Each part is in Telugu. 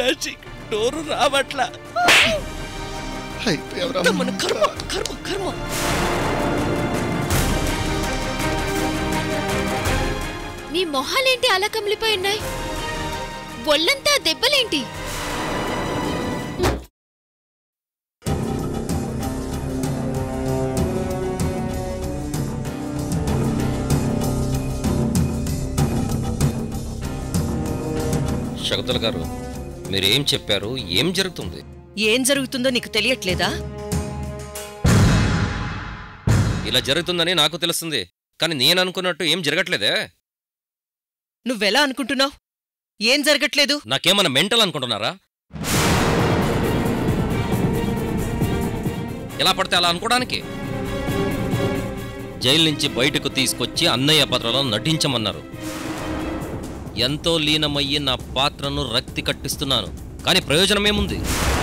శాషి డోరు రావట్లా అయిపోయావురా అంతా మన కర్మ కర్మ కర్మ మీ మొహాలేంటి అలా కమిలిపోయి ఉన్నాయి ఒళ్ళంతా దెబ్బలేంటి శకుతల గారు మీరేం చెప్పారు ఏం జరుగుతుంది ఏం జరుగుతుందో నీకు తెలియట్లేదా ఇలా జరుగుతుందని నాకు తెలుస్తుంది కానీ నేను అనుకున్నట్టు ఏం జరగట్లేదే నువ్వెలా అనుకుంటున్నావు ఏం జరగట్లేదు నాకేమన్నా మెంటల్ అనుకుంటున్నారా ఎలా పడితే అలా అనుకోవడానికి జైలు నుంచి బయటకు తీసుకొచ్చి అన్నయ్య పాత్రలో నటించమన్నారు ఎంతో లీనమయ్యి నా పాత్రను రక్తి కట్టిస్తున్నాను కానీ ప్రయోజనమేముంది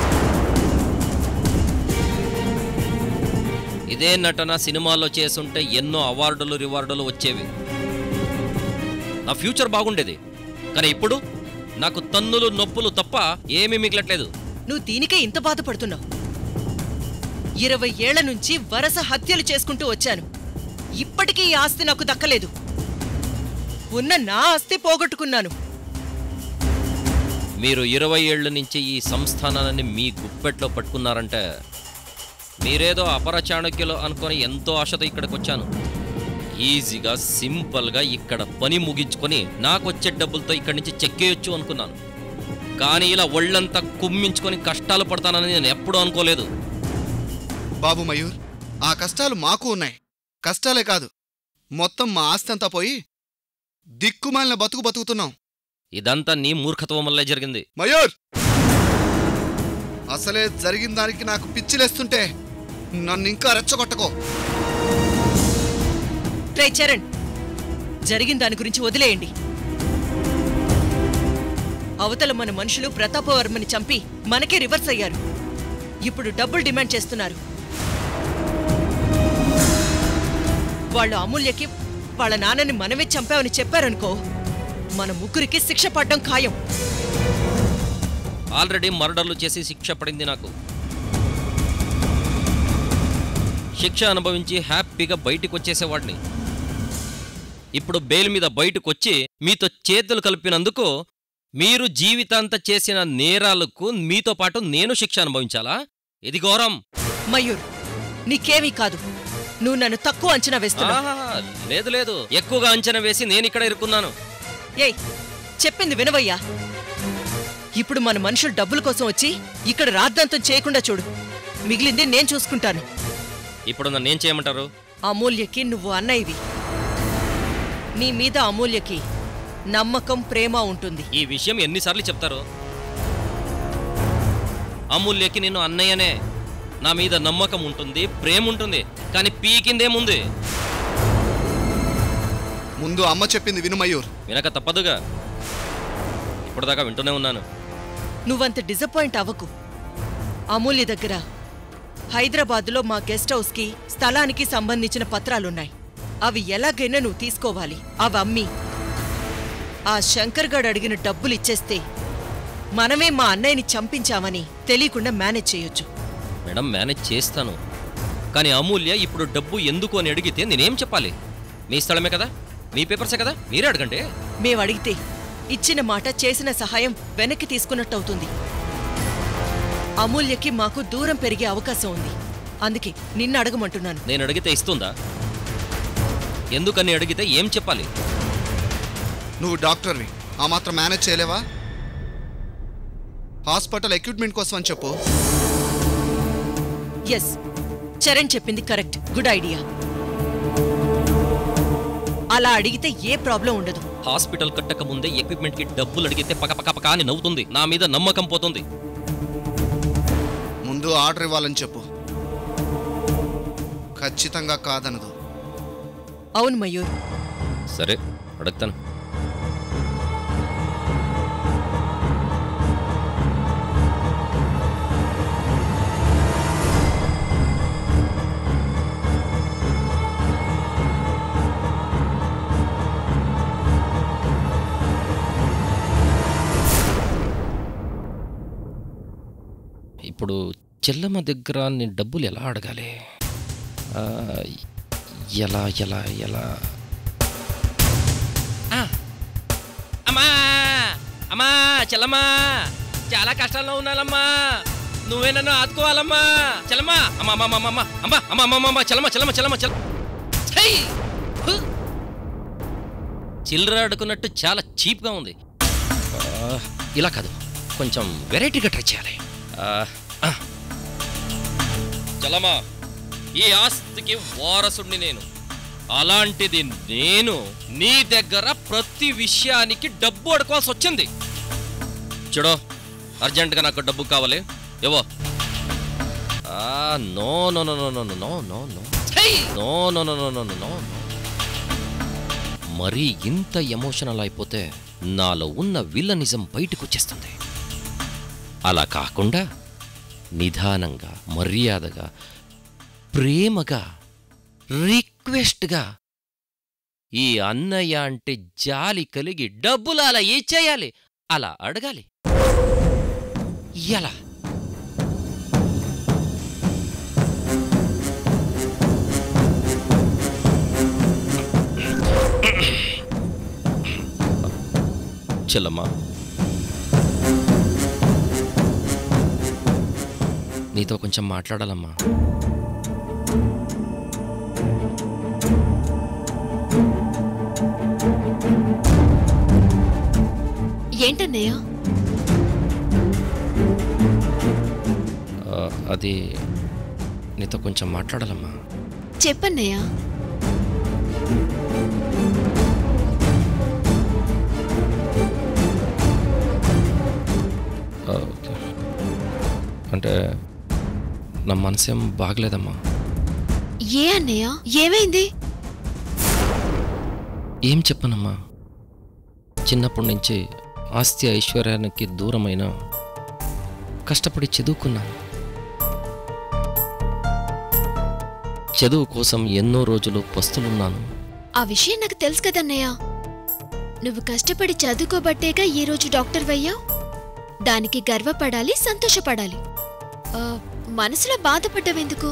ఇదే నటన సినిమాల్లో చేసుంటే ఎన్నో అవార్డులు రివార్డులు వచ్చేవి నా ఫ్యూచర్ బాగుండేది కానీ ఇప్పుడు నాకు తన్నులు నొప్పులు తప్ప ఏమీ మిగలట్లేదు నువ్వు దీనికే ఇంత బాధపడుతున్నావు ఇరవై ఏళ్ల నుంచి వరస హత్యలు చేసుకుంటూ వచ్చాను ఇప్పటికీ ఈ ఆస్తి నాకు దక్కలేదు ఉన్న నా ఆస్తి పోగొట్టుకున్నాను మీరు ఇరవై ఏళ్ల నుంచి ఈ సంస్థానాన్ని మీ గుప్పెట్లో పట్టుకున్నారంటే మీరేదో అపర చాణక్యులు అనుకొని ఎంతో ఆశతో ఇక్కడికి వచ్చాను ఈజీగా సింపుల్గా ఇక్కడ పని ముగించుకొని నాకొచ్చే డబ్బులతో ఇక్కడి నుంచి చెక్కేయొచ్చు అనుకున్నాను కానీ ఇలా ఒళ్ళంతా కుమ్మించుకొని కష్టాలు పడతానని నేను ఎప్పుడూ అనుకోలేదు బాబు మయూర్ ఆ కష్టాలు మాకు ఉన్నాయి కష్టాలే కాదు మొత్తం మా ఆస్తి అంతా పోయి దిక్కుమాలిన బతుకు బతుకుతున్నాం ఇదంతా నీ మూర్ఖత్వం వల్లే జరిగింది మయూర్ అసలే జరిగిన దానికి నాకు పిచ్చిలేస్తుంటే నన్ను ఇంకా రెచ్చగొట్టకో రే చరణ్ జరిగిన దాని గురించి వదిలేయండి అవతల మన మనుషులు ప్రతాపవర్మని చంపి మనకే రివర్స్ అయ్యారు ఇప్పుడు డబ్బులు డిమాండ్ చేస్తున్నారు వాళ్ళు అమూల్యకి వాళ్ళ నాన్నని మనమే చంపామని చెప్పారనుకో మన ముగ్గురికి శిక్ష పడ్డం ఖాయం ఆల్రెడీ మర్డర్లు చేసి శిక్ష పడింది నాకు శిక్ష అనుభవించి హ్యాపీగా బయటికి వచ్చేసేవాడిని ఇప్పుడు బెయిల్ మీద బయటకు వచ్చి మీతో చేతులు కలిపినందుకు మీరు జీవితాంత చేసిన నేరాలకు మీతో పాటు నేను శిక్ష అనుభవించాలా ఇది ఘోరం మయూర్ నీకేమీ కాదు నువ్వు నన్ను తక్కువ అంచనా వేస్తున్నావు ఆహా, లేదు లేదు ఎక్కువగా అంచనా వేసి నేను ఇక్కడ ఇరుక్కున్నాను ఏయ్ చెప్పింది వినవయ్యా ఇప్పుడు మన మనుషులు డబ్బుల కోసం వచ్చి ఇక్కడ రాద్ధాంతం చేయకుండా చూడు మిగిలింది నేను చూసుకుంటాను ఇప్పుడు నన్ను ఏం చేయమంటారు అమూల్యకి నువ్వు అన్నయ్యవి నీ మీద అమూల్యకి నమ్మకం ప్రేమ ఉంటుంది ఈ విషయం ఎన్నిసార్లు చెప్తారు అమూల్యకి నేను అన్నయ్యనే నా మీద నమ్మకం ఉంటుంది ప్రేమ ఉంటుంది కానీ పీకిందేముంది ముందు అమ్మ చెప్పింది విను మయూర్ వినక తప్పదుగా ఇప్పటిదాకా వింటూనే ఉన్నాను నువ్వంత డిసప్పాయింట్ అవ్వకు అమూల్య దగ్గర హైదరాబాదులో మా గెస్ట్ హౌస్కి స్థలానికి సంబంధించిన పత్రాలున్నాయి అవి ఎలాగైనా నువ్వు తీసుకోవాలి అవి అమ్మి ఆ శంకర్ గడ్ అడిగిన డబ్బులు ఇచ్చేస్తే మనమే మా అన్నయ్యని చంపించామని తెలియకుండా మేనేజ్ చేయొచ్చు మేడం మేనేజ్ చేస్తాను కానీ అమూల్య ఇప్పుడు డబ్బు ఎందుకు అని అడిగితే నేనేం చెప్పాలి మీ స్థలమే కదా మీ పేపర్సే కదా మీరే అడగండి మేము అడిగితే ఇచ్చిన మాట చేసిన సహాయం వెనక్కి తీసుకున్నట్టవుతుంది అమూల్యకి మాకు దూరం పెరిగే అవకాశం ఉంది అందుకే నిన్ను అడగమంటున్నాను నేను అడిగితే ఇస్తుందా ఎందుకని అడిగితే ఏం చెప్పాలి నువ్వు డాక్టర్వి ఆ మాత్రం మేనేజ్ చేయలేవా హాస్పిటల్ ఎక్విప్మెంట్ కోసం అని చెప్పు ఎస్ చరణ్ చెప్పింది కరెక్ట్ గుడ్ ఐడియా అలా అడిగితే ఏ ప్రాబ్లం ఉండదు హాస్పిటల్ కట్టక ముందే ఎక్విప్మెంట్ కి డబ్బులు అడిగితే పక పక పక అని నవ్వుతుంది నా మీద నమ్మకం పోతుంది ముందు ఆర్డర్ ఇవ్వాలని చెప్పు ఖచ్చితంగా కాదనదు అవును మయూర్ సరే అడుగుతాను ఇప్పుడు చెల్లమ్మ దగ్గర నేను డబ్బులు ఎలా అడగాలి ఆ, ఎలా ఎలా ఎలా ఆ, అమ్మా అమ్మా చెల్లమ్మా చాలా కష్టాల్లో ఉన్నానమ్మా నువ్వే నన్ను ఆదుకోవాలమ్మా చెల్లమ్మా అమ్మా అమ్మా అమ్మా అమ్మా అమ్మా అమ్మా అమ్మా అమ్మా చెల్లమ్మ చెల్లమ్మ చెల్లమ్మ చెల్ల ఛై! హు! చిల్లర ఆడుకున్నట్టు చాలా చీప్గా ఉంది ఆ, ఇలా కాదు కొంచెం వెరైటీగా ట్రై చేయాలి ఆ, ఆ. చలమా ఈ ఆస్తికి వారసుడిని నేను అలాంటిది నేను నీ దగ్గర ప్రతి విషయానికి డబ్బు అడుకోవాల్సి వచ్చింది చూడు అర్జెంటుగా నాకు డబ్బు కావాలి ఏవో ఆ, no no no no no no no no no ఛై! No no no no no no no no మరీ ఇంత ఎమోషనల్ అయిపోతే నాలో ఉన్న విల్లనిజం బయటకు వచ్చేస్తుంది అలా కాకుండా నిదానంగా మర్యాదగా ప్రేమగా రిక్వెస్ట్గా ఈ అన్నయ్య అంటే జాలి కలిగి డబ్బులు అలా ఇచ్చేయాలి అలా అడగాలి ఎలా చెల్లమ్మా నీతో కొంచెం మాట్లాడాలమ్మా ఏంటన్నయ్య ఆ, అది నీతో కొంచెం మాట్లాడాలమ్మా చెప్పన్నయ్య ఆ, ఓకే. అంటే నా మనసేం బాగలేదమ్మా ఏ అన్నయ్య ఏమైంది ఏం చెప్పనమ్మా చిన్నప్పటి నుంచి ఆస్తి ఐశ్వర్యానికి దూరమైన కష్టపడి చదువుకున్నాను చదువు కోసం ఎన్నో రోజులు పస్తులున్నాను ఆ విషయం నాకు తెలుసు కదన్నయ్య నువ్వు కష్టపడి చదువుకోబట్టేగా ఈ రోజు డాక్టర్ వయ్యావు దానికి గర్వపడాలి సంతోషపడాలి ఆ, మనసులో బాధపడ్డావెందుకు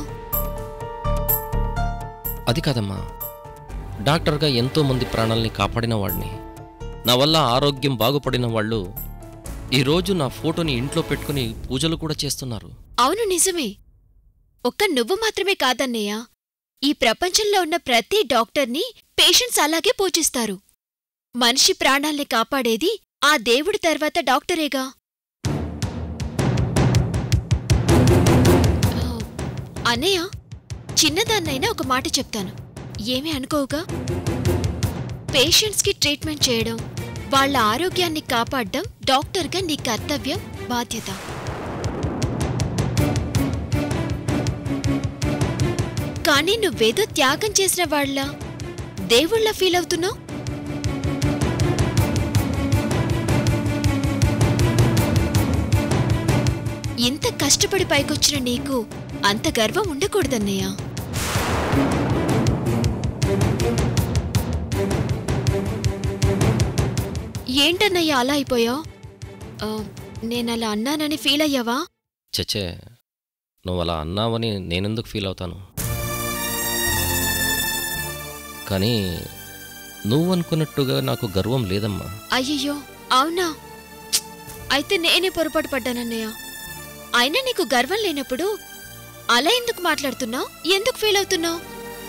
అది కాదమ్మా డాక్టర్గా ఎంతో మంది ప్రాణాల్ని కాపాడిన వాడిని నా వల్ల ఆరోగ్యం బాగుపడిన వాళ్ళు ఈరోజు నా ఫోటోని ఇంట్లో పెట్టుకుని పూజలు కూడా చేస్తున్నారు అవును నిజమే ఒక్క నువ్వు మాత్రమే కాదన్నయ్య ఈ ప్రపంచంలో ఉన్న ప్రతి డాక్టర్ని పేషెంట్స్ అలాగే పూజిస్తారు మనిషి ప్రాణాల్ని కాపాడేది ఆ దేవుడి తర్వాత డాక్టరేగా ఆ, అన్నయ్య చిన్నదాన్నైనా ఒక మాట చెప్తాను ఏమీ అనుకోవుగా పేషెంట్స్కి ట్రీట్మెంట్ చేయడం వాళ్ళ ఆరోగ్యాన్ని కాపాడడం డాక్టర్గా నీ కర్తవ్యం బాధ్యత కానీ నువ్వేదో త్యాగం చేసిన వాళ్ళ దేవుళ్ళ ఫీల్ అవుతున్నావు ఇంత కష్టపడి పైకొచ్చిన నీకు అంత గర్వం ఉండకూడదన్నయ్య ఏంటన్నయ్య అలా అయిపోయావు నేనలా అన్నానని ఫీల్ అయ్యావా చచ్చే నువ్వు అలా అన్నావని నేనెందుకు ఫీల్ అవుతాను కానీ నువ్వు అనుకున్నట్టుగా నాకు గర్వం లేదమ్మా అయ్యయ్యో అవునా ప్చ్! అయితే నేనే పొరపాటు పడ్డానన్నయ్య అయినా నీకు గర్వం లేనప్పుడు అలా ఎందుకు మాట్లాడుతున్నావు ఎందుకు ఫీల్ అవుతున్నావు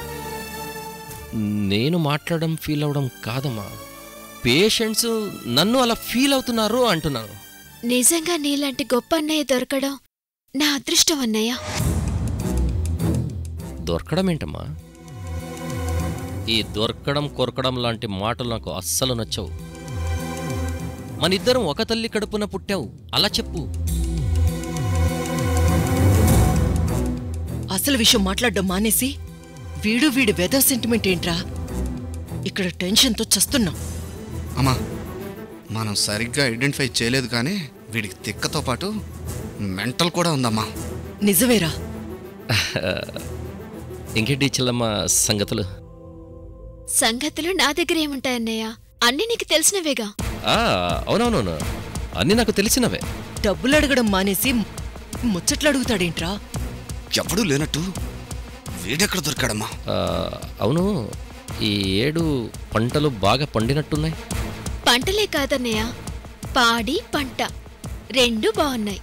నేను మాట్లాడడం ఫీల్ అవడం కాదమ్మా పేషెంట్స్ నన్ను అలా ఫీల్ అవుతున్నారు అంటున్నాను నిజంగా నీలాంటి గొప్ప అన్నయ్య దొరకడం నా అదృష్టం అన్నయ్య దొరకడం ఏంటమ్మా ఈ దొరకడం కొరకడం లాంటి మాటలు నాకు అస్సలు నచ్చవు మనిద్దరం ఒక తల్లి కడుపున పుట్టావు అలా చెప్పు అసలు విషయం మాట్లాడడం మానేసి వీడు వీడి వెదర్ సెంటిమెంట్ ఏంట్రా ఇక్కడ టెన్షన్తో చస్తున్నాం అమ్మా మనం సరిగ్గా ఐడెంటిఫై చేయలేదు కానీ వీడికి తిక్కతో పాటు మెంటల్ కూడా ఉందమ్మా నిజమేరా ఇంకేంటి చెల్లమ్మ సంగతులు సంగతులు నా దగ్గర ఏముంటాయన్నయ్య అన్నీ నీకు తెలిసినవేగా ఆ, అవునవునవును అన్నీ నాకు తెలిసినవే డబ్బులు అడగడం మానేసి ముచ్చట్లు అడుగుతాడేంట్రా ఎవడూ లేనట్టు వీడెక్కడ దొరికాడమ్మా ఆ, అవును ఈ ఏడు పంటలు బాగా పండినట్టున్నాయి పంటలే కాదన్నయ్య పాడి పంట రెండు బాగున్నాయి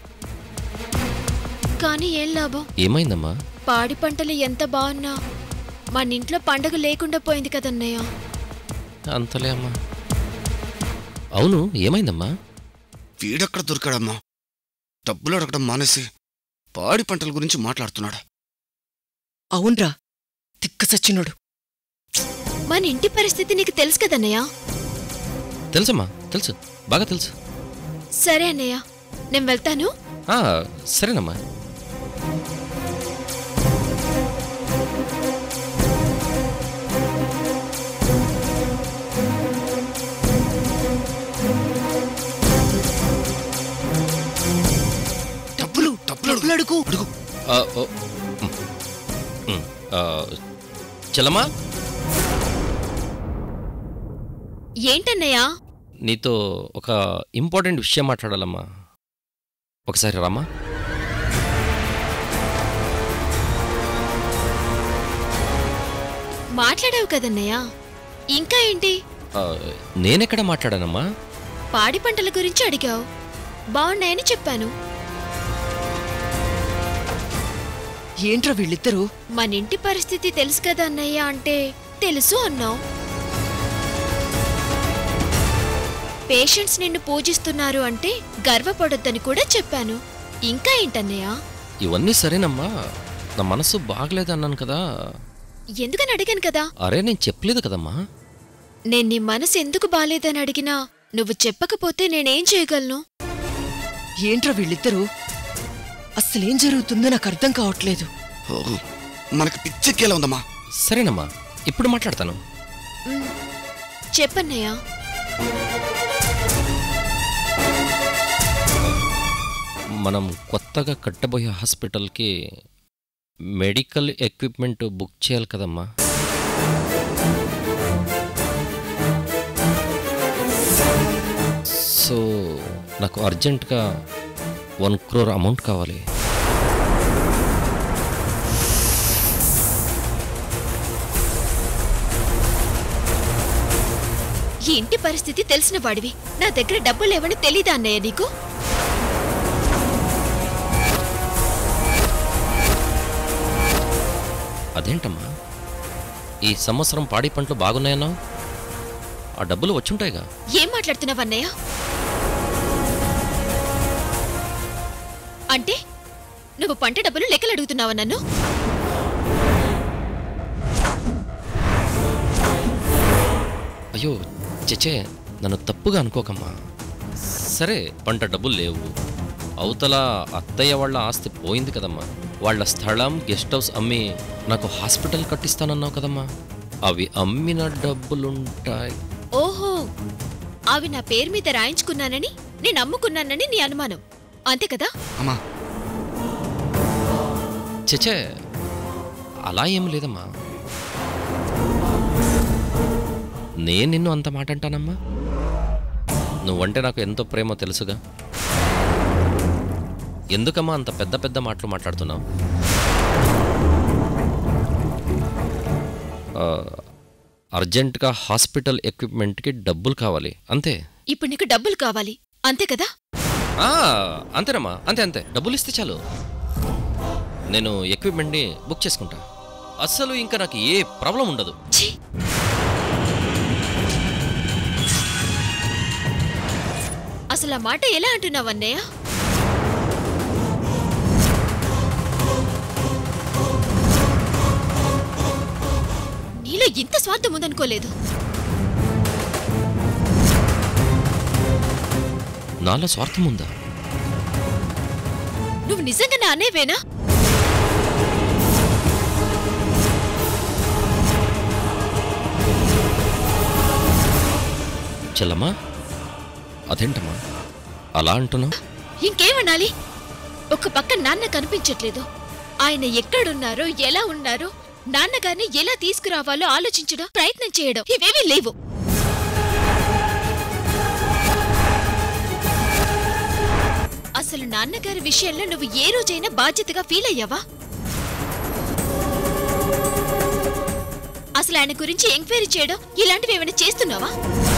కానీ ఏం లాభం ఏమైందమ్మా పాడి పంటలు ఎంత బాగున్నా మన ఇంట్లో పండగ లేకుండా పోయింది కదన్నయ్య అంతలే అమ్మా అవును ఏమైందమ్మా వీడెక్కడ దొరికాడమ్మా డబ్బులు అడగడం మానేసి పాడి పంటల గురించి మాట్లాడుతున్నాడు అవునరా తిక్క సచ్చినోడు మన ఇంటి పరిస్థితి నీకు తెలుసు కదన్నయ్య తెలుసమ్మా తెలుసు బాగా తెలుసు సరే అన్నయ్య నేను వెళ్తాను ఆ, సరేనమ్మా డబ్బులు డబ్బులు డబ్బులు అడుగు అడుగు ఆ, ఓ, ఉమ్, ఉమ్, ఆ, చెల్లమ్మా ఏంటన్నయ్య నీతో ఒక ఇంపార్టెంట్ విషయం మాట్లాడాలమ్మా ఒకసారి రామ్మా మాట్లాడావు కదన్నయ్య ఇంకా ఏంటి ఆ, నేనెక్కడ మాట్లాడానమ్మా పాడి పంటల గురించి అడిగావు బాగున్నాయని చెప్పాను ఏంట్రా వీళ్ళిద్దరూ మన ఇంటి పరిస్థితి తెలుసు కదా అన్నయ్య అంటే తెలుసు అన్నావు పేషెంట్స్ నిన్ను పూజిస్తున్నారు అంటే గర్వపడొద్దని కూడా చెప్పాను ఇంకా ఏంటన్నయ్య ఇవన్నీ సరేనమ్మా నా మనసు బాగలేదు అన్నాను కదా ఎందుకని అడిగాను కదా అరే నేను చెప్పలేదు కదమ్మా నేను నీ మనసు ఎందుకు బాలేదని అడిగినా నువ్వు చెప్పకపోతే నేనేం చేయగలను ఏంట్రా వీళ్ళిద్దరూ అస్సలేం జరుగుతుందో నాకు అర్థం కావట్లేదు ఓ, మనకి పిచ్చెక్కేలా ఉందమ్మా సరేనమ్మా ఇప్పుడు మాట్లాడతాను మ్, చెప్పన్నయ్య మనం కొత్తగా కట్టబోయే హాస్పిటల్కి మెడికల్ ఎక్విప్మెంట్ బుక్ చేయాలి కదమ్మా సో నాకు అర్జెంటుగా వన్ క్రోర్ అమౌంట్ కావాలి ఈ ఇంటి పరిస్థితి తెలిసిన వాడివి నా దగ్గర డబ్బులు లేవని తెలీదా అన్నయ్య నీకు అదేంటమ్మా ఈ సంవత్సరం పాడి పంటలు బాగున్నాయన్నావు ఆ డబ్బులు వచ్చుంటాయిగా ఏం మాట్లాడుతున్నావు అన్నయ్య అంటే నువ్వు పంట డబ్బులు లెక్కలు అడుగుతున్నావా నన్ను అయ్యో చచ్చే నన్ను తప్పుగా అనుకోకమ్మా సరే పంట డబ్బులు లేవు అవతల అత్తయ్య వాళ్ళ ఆస్తి పోయింది కదమ్మా వాళ్ళ స్థలం గెస్ట్ హౌస్ అమ్మి నాకు హాస్పిటల్ కట్టిస్తానన్నావు కదమ్మా అవి అమ్మిన డబ్బులుంటాయి ఓహో అవి నా పేరు మీద రాయించుకున్నానని నేను అమ్ముకున్నానని నీ అనుమానం అంతే కదా అమ్మా చచ్చే అలా ఏం లేదమ్మా నేను నిన్ను అంత మాట అంటానమ్మా నువ్వంటే నాకు ఎంతో ప్రేమో తెలుసుగా ఎందుకమ్మా అంత పెద్ద పెద్ద మాటలు మాట్లాడుతున్నావు ఆ, అర్జెంటుగా హాస్పిటల్ ఎక్విప్మెంట్కి డబ్బులు కావాలి అంతే ఇప్పుడు నీకు డబ్బులు కావాలి అంతే కదా ఆ, అంతేనమ్మా అంతే అంతే డబ్బులు ఇస్తే చాలు నేను ఎక్విప్మెంట్ని బుక్ చేసుకుంటా అస్సలు ఇంకా నాకు ఏ ప్రాబ్లం ఉండదు ఛీ అసలు ఆ మాట ఎలా అంటున్నావు అన్నయ్య నీలో ఇంత స్వార్థం ఉందనుకోలేదు నాలో స్వార్థం ఉందా నువ్వు నిజంగా నా అన్నయ్యవేనా చెల్లమ్మా అదేంటమ్మా అలా అంటున్నావు ఇంకేమనాలి ఒక పక్క నాన్న కనిపించట్లేదు ఆయన ఎక్కడున్నారో ఎలా ఉన్నారో నాన్నగారిని ఎలా తీసుకురావాలో ఆలోచించడం ప్రయత్నం చేయడం ఇవేమీ లేవు అసలు నాన్నగారి విషయంలో నువ్వు ఏ రోజైనా బాధ్యతగా ఫీల్ అయ్యావా అసలు ఆయన గురించి ఎంక్వైరీ చేయడం ఇలాంటివి ఏమైనా చేస్తున్నావా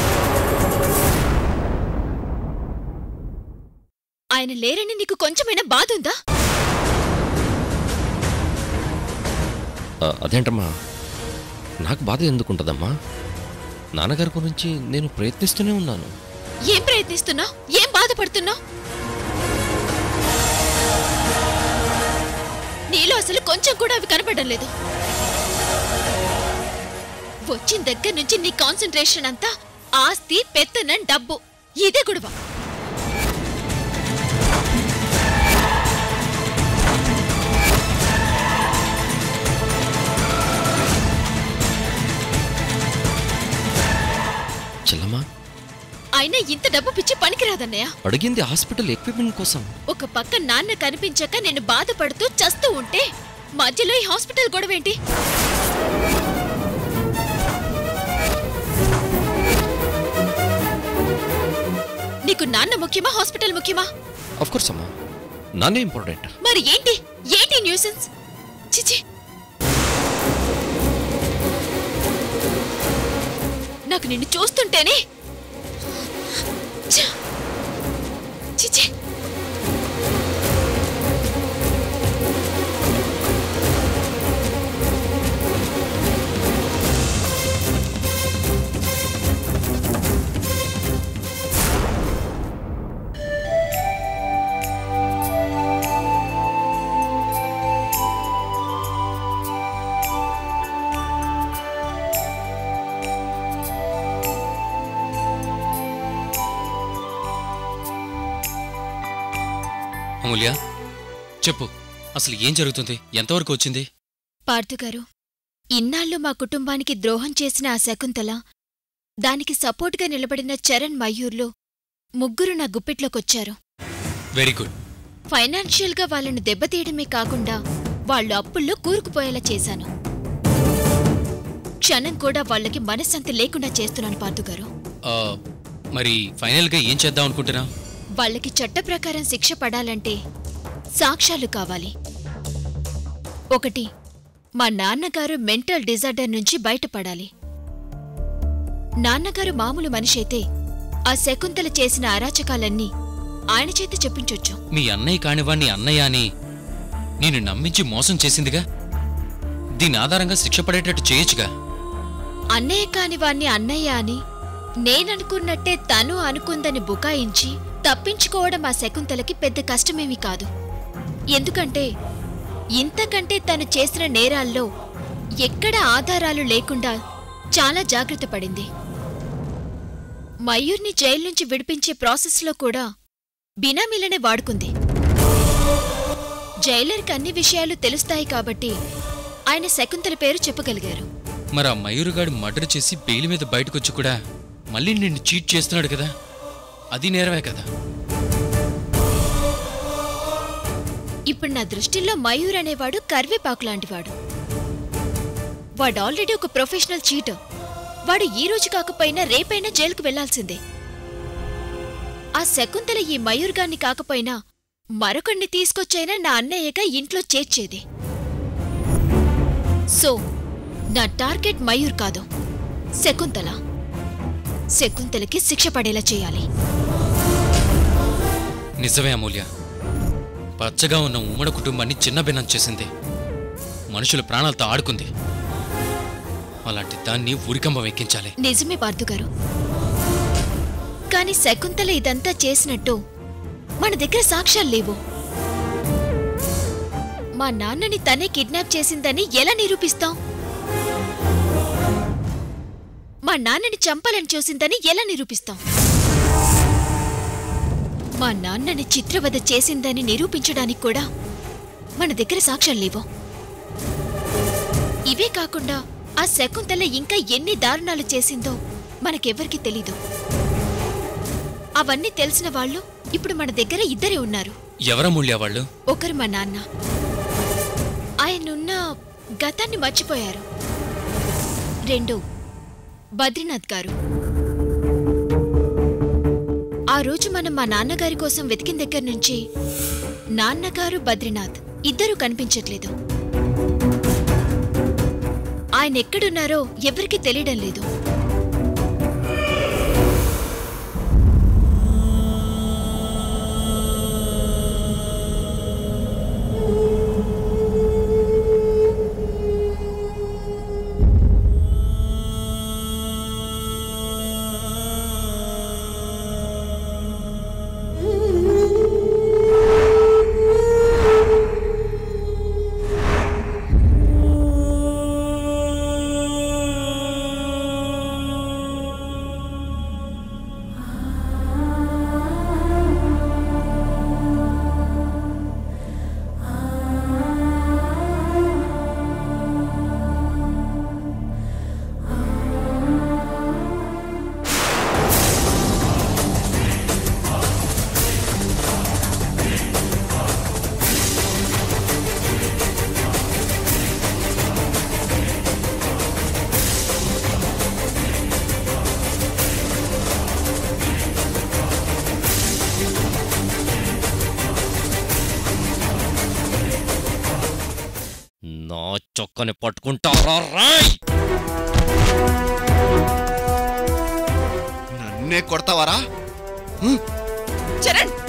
ఆయన లేరని నీకు కొంచెమైనా బాధ ఉందా ఆ, అదేంటమ్మా నాకు బాధ ఎందుకుంటుందమ్మా నాన్నగారి గురించి నేను ప్రయత్నిస్తూనే ఉన్నాను ఏం ప్రయత్నిస్తున్నావు ఏం బాధపడుతున్నావు నీలో అసలు కొంచెం కూడా అవి కనపడడం లేదు వచ్చిన దగ్గర నుంచి నీ కాన్సన్ట్రేషన్ అంతా ఆస్తి పెత్తనం డబ్బు ఇదే గొడవ చెల్లమ్మా అయినా ఇంత డబ్బు పిచ్చి పనికిరాదన్నయ్య అడిగింది హాస్పిటల్ ఎక్విప్మెంట్ కోసం ఒక పక్క నాన్న కనిపించక నేను బాధపడుతూ చస్తూ ఉంటే మధ్యలో ఈ హాస్పిటల్ గొడవేంటి నీకు నాన్న ముఖ్యమా హాస్పిటల్ ముఖ్యమా ఆఫ్ కోర్స్ అమ్మా నాన్నే ఇంపార్టెంట్ మరి ఏంటి ఏంటి న్యూసెన్స్ చిచి నాకు నిన్ను చూస్తుంటేనే ఛ! చిచి అమూల్య చెప్పు అసలు ఏం జరుగుతుంది ఎంతవరకు వచ్చింది పార్థుగారు ఇన్నాళ్ళు మా కుటుంబానికి ద్రోహం చేసిన ఆ శకుంతల దానికి సపోర్ట్గా నిలబడిన చరణ్ మయూర్లు ముగ్గురు నా గుప్పిట్లోకొచ్చారు వెరీ గుడ్ ఫైనాన్షియల్గా వాళ్ళను దెబ్బతీయడమే కాకుండా వాళ్ళు అప్పుల్లో కూరుకుపోయేలా చేశాను క్షణం కూడా వాళ్ళకి మనశ్శాంతి లేకుండా చేస్తున్నాను పార్థుగారు ఆ, మరి ఫైనల్గా ఏం చేద్దాం అనుకుంటున్నా వాళ్ళకి చట్ట ప్రకారం శిక్ష పడాలంటే సాక్ష్యాలు కావాలి ఒకటి మా నాన్నగారు మెంటల్ డిజార్డర్ నుంచి బయటపడాలి నాన్నగారు మామూలు మనిషి అయితే ఆ శకుంతల చేసిన అరాచకాలన్నీ ఆయన చేత చెప్పించొచ్చు మీ అన్నయ్య కానివాణ్ణి అన్నయ్య అని నేను నమ్మించి మోసం చేసిందిగా దీని ఆధారంగా శిక్ష పడేటట్టు చేయొచ్చుగా అన్నయ్య కాని వాణ్ణి అన్నయ్య అని నేననుకున్నట్టే తను అనుకుందని బుకాయించి తప్పించుకోవడం ఆ శకుంతలకి పెద్ద కష్టమేమీ కాదు ఎందుకంటే ఇంతకంటే తను చేసిన నేరాల్లో ఎక్కడ ఆధారాలు లేకుండా చాలా జాగ్రత్త పడింది మయూర్ని జైలు నుంచి విడిపించే ప్రాసెస్లో కూడా బినామీలనే వాడుకుంది జైలర్కి అన్ని విషయాలు తెలుస్తాయి కాబట్టి ఆయన శకుంతల పేరు చెప్పగలిగారు మరి ఆ మయూరుగాడు మర్డర్ చేసి బెయిల్ మీద బయటకొచ్చి కూడా మళ్ళీ నిన్ను చీట్ చేస్తున్నాడు కదా అది నేరమే కదా ఇప్పుడు నా దృష్టిలో మయూర్ అనేవాడు కరివేపాకు లాంటివాడు వాడు ఆల్రెడీ ఒక ప్రొఫెషనల్ చీటర్ వాడు ఈ రోజు కాకపోయినా రేపైనా జైలుకు వెళ్లాల్సిందే ఆ శకుంతల ఈ మయూర్ గాన్ని కాకపోయినా మరొకణ్ణి తీసుకొచ్చైనా నా అన్నయ్యగా ఇంట్లో చేర్చేది సో నా టార్గెట్ మయూర్ కాదు శకుంతల శకుంతలకి శిక్ష పడేలా చేయాలి నిజమే అమూల్య పచ్చగా ఉన్న ఉమ్మడి కుటుంబాన్ని చిన్నభిన్నం చేసింది మనుషుల ప్రాణాలతో ఆడుకుంది అలాంటి దాన్ని ఉరికంబం ఎక్కించాలి నిజమే పార్థుగారు కాని శకుంతల ఇదంతా చేసినట్టు మన దగ్గర సాక్ష్యాలు లేవు మా నాన్నని తనే కిడ్నాప్ చేసిందని ఎలా నిరూపిస్తాం మా నాన్నని చంపాలని చూసిందని ఎలా నిరూపిస్తాం మా నాన్నని చిత్రవద చేసిందని నిరూపించడానికి కూడా మన దగ్గర సాక్ష్యం లేవు ఇవే కాకుండా ఆ శకుంతల ఇంకా ఎన్ని దారుణాలు చేసిందో మనకెవ్వరికీ తెలీదు అవన్నీ తెలిసిన వాళ్ళు ఇప్పుడు మన దగ్గర ఇద్దరే ఉన్నారు ఎవరమూల్య వాళ్ళు ఒకరు మా నాన్న ఆయనున్న గతాన్ని మర్చిపోయారు రెండు బద్రీనాథ్ గారు ఆ రోజు మనం మా నాన్నగారి కోసం వెతికిన దగ్గర నుంచి నాన్నగారు బద్రీనాథ్ ఇద్దరూ కనిపించట్లేదు ఆయన ఎక్కడున్నారో ఎవరికీ తెలియడం లేదు నా చొక్కని పట్టుకుంటారా రాయ్ నన్నే కొడతావారా చరణ్